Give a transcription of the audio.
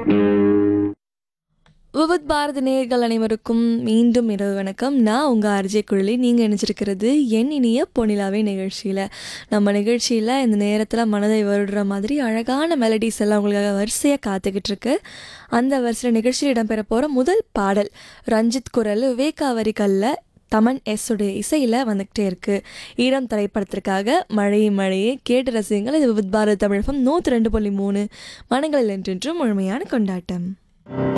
விவித் பாரதி நேயர்கள் அனைவருக்கும் மீண்டும் இரவு வணக்கம் நான் உங்கள் ஆர்ஜே குழலி நீங்கள் நினச்சிருக்கிறது என் இனிய பொன்னிலாவே நிகழ்ச்சியில் நம்ம நிகழ்ச்சியில் இந்த நேரத்தில் மனதை வருடுற மாதிரி அழகான மெலடிஸ் எல்லாம் உங்களுக்காக வரிசையாக காத்துக்கிட்டு இருக்கு அந்த வரிசையில் நிகழ்ச்சியில் இடம்பெற போகிற முதல் பாடல் ரஞ்சித் குரல் விவேகாவரி கல்ல தமன் எஸ் உடைய இசையில் வந்துக்கிட்டே இருக்கு ஈரம் திரைப்படத்திற்காக மழையை மழையே கேட்டு ரசிகங்கள் இது விவித் பாரதி தமிழகம் நூற்றி ரெண்டு புள்ளி மூணு மனங்களில் என்றென்றும் முழுமையான கொண்டாட்டம்